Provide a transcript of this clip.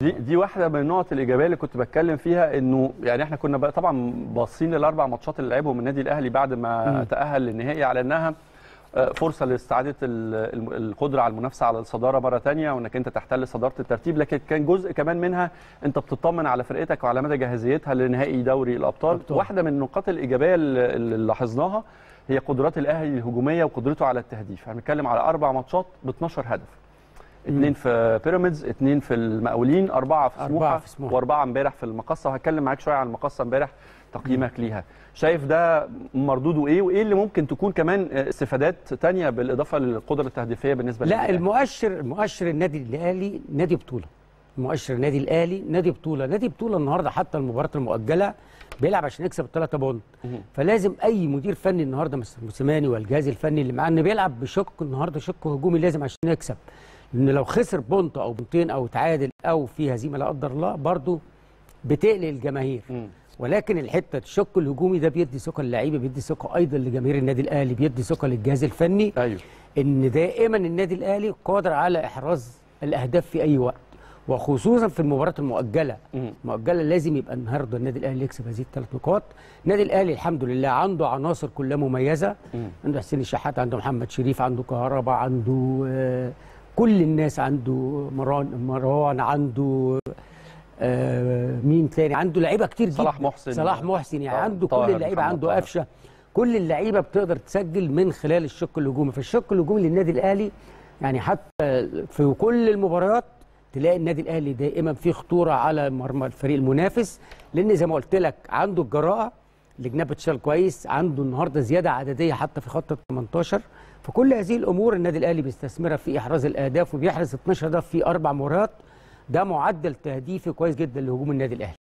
دي دي واحده من النقط الايجابيه اللي كنت بتكلم فيها انه يعني احنا كنا بقى طبعا باصين للاربع ماتشات اللي لعبهم النادي الاهلي بعد ما مم. تاهل للنهائي على انها آه، فرصه لاستعاده ال- الم- القدره على المنافسه على الصداره مره ثانيه وانك انت تحتل صداره الترتيب لكن كان جزء كمان منها انت بتطمن على فرقتك وعلى مدى جاهزيتها لنهائي دوري الابطال أبطال. واحده من النقاط الايجابيه اللي اللي لاحظناها هي قدرات الاهلي الهجوميه وقدرته على التهديف احنا بنتكلم على اربع ماتشات ب 12 هدف اثنين في بيراميدز اثنين في المقاولين اربعه في أربعة سموحه في سموحة. واربعه امبارح في المقصه وهتكلم معاك شويه عن المقصه امبارح تقييمك ليها شايف ده مردوده ايه وايه اللي ممكن تكون كمان استفادات تانية بالاضافه للقدره التهديفيه بالنسبه لا للنادي الأهلي؟ المؤشر مؤشر النادي الاهلي نادي بطوله مؤشر النادي الاهلي نادي بطوله نادي بطوله النهارده حتى المباراه المؤجله بيلعب عشان يكسب الثلاثه بونت مهم. فلازم اي مدير فني النهارده مستر موسيماني والجهاز الفني اللي معاه انه بيلعب بشق النهارده شق هجومي لازم عشان يكسب لان لو خسر بونت او بونتين او تعادل او في هزيمه لا قدر الله برضه بتقلق الجماهير مم. ولكن الحته الشق الهجومي ده بيدي ثقه للعيبه بيدي ثقه ايضا لجماهير النادي الاهلي بيدي ثقه للجهاز الفني ايوه ان دائما النادي الاهلي قادر على احراز الاهداف في اي وقت وخصوصا في المباراه المؤجله مم. مؤجله لازم يبقى النهارده النادي الاهلي يكسب هذه الثلاث نقاط النادي الاهلي الحمد لله عنده عناصر كلها مميزه مم. عنده حسين الشحات عنده محمد شريف عنده كهربا عنده آه، كل الناس عنده مروان مروان عنده آه، مين تاني عنده لعيبه كتير جدا صلاح محسن. صلاح محسن يعني طاهر- عنده طاهر، كل اللعيبه محمد عنده طاهر. قفشه كل اللعيبه بتقدر تسجل من خلال الشق الهجومي فالشق الهجومي للنادي الاهلي يعني حتى في كل المباريات تلاقي النادي الاهلي دائما في خطوره على مرمى الفريق المنافس لان زي ما قلت لك عنده الجراءه الجناب بتشتغل كويس عنده النهارده زياده عدديه حتى في خط ال 18 فكل هذه الامور النادي الاهلي بيستثمرها في احراز الاهداف وبيحرز 12 هدف في اربع مباريات ده معدل تهديفي كويس جدا لهجوم النادي الاهلي